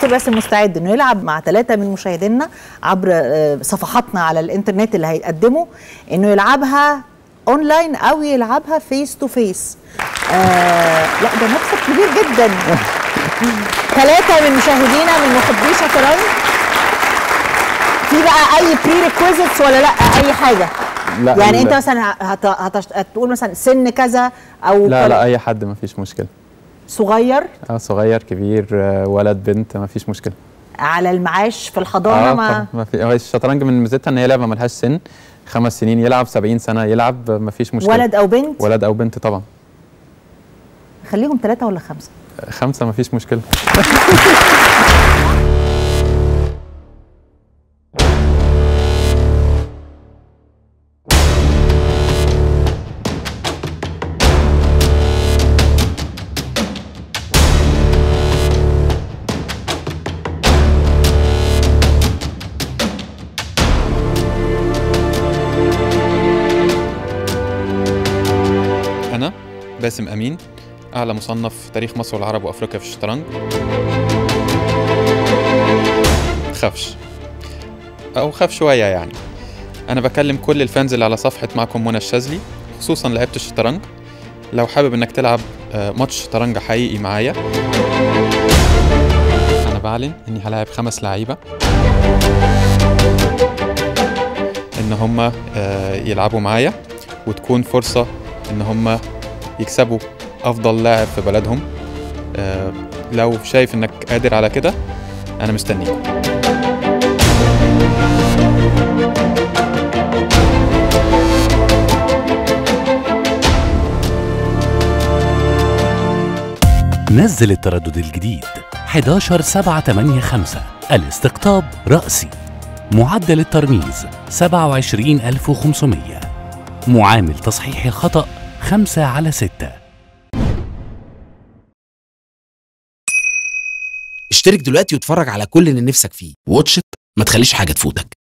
كابتن باسم مستعد انه يلعب مع ثلاثه من مشاهدينا عبر آه، صفحاتنا على الانترنت اللي هيقدموا انه يلعبها اونلاين او يلعبها فيس تو فيس لا ده مكسب كبير جدا ثلاثه من مشاهدينا من محبي شطرنج في بقى اي بري ريكويزيتس ولا لا اي حاجه لا يعني انت لا. مثلا هت... هت... هتقول مثلا سن كذا او لا كل- لا اي حد ما فيش مشكله صغير اه صغير كبير آه، ولد بنت ما فيش مشكله على المعاش في الحضانه اه ما طبعاً، ما في هو الشطرنج من ميزتها ان هي لعبه ملهاش سن خمس سنين يلعب 70 سنه يلعب ما فيش مشكله ولد او بنت ولد او بنت طبعا خليهم ثلاثه ولا خمسه خمسه ما فيش مشكله انا باسم امين اعلى مصنف في تاريخ مصر والعرب وافريقيا في الشطرنج خافش او خاف شويه يعني انا بكلم كل الفانز اللي على صفحه معكم منى الشاذلي خصوصا لعيبه الشطرنج لو حابب انك تلعب آه، ماتش شطرنج حقيقي معايا انا بعلن اني هلاعب خمس لعيبه ان هم يلعبوا معايا وتكون فرصه ان هم يكسبوا افضل لاعب في بلدهم آه، لو شايف انك قادر على كده انا مستنيك نزل التردد الجديد 11785 الاستقطاب رأسي معدل الترميز 27500 معامل تصحيح الخطأ 5 على 6 اشترك دلوقتي واتفرج على كل اللي نفسك فيه واتش إت، ما تخليش حاجة تفوتك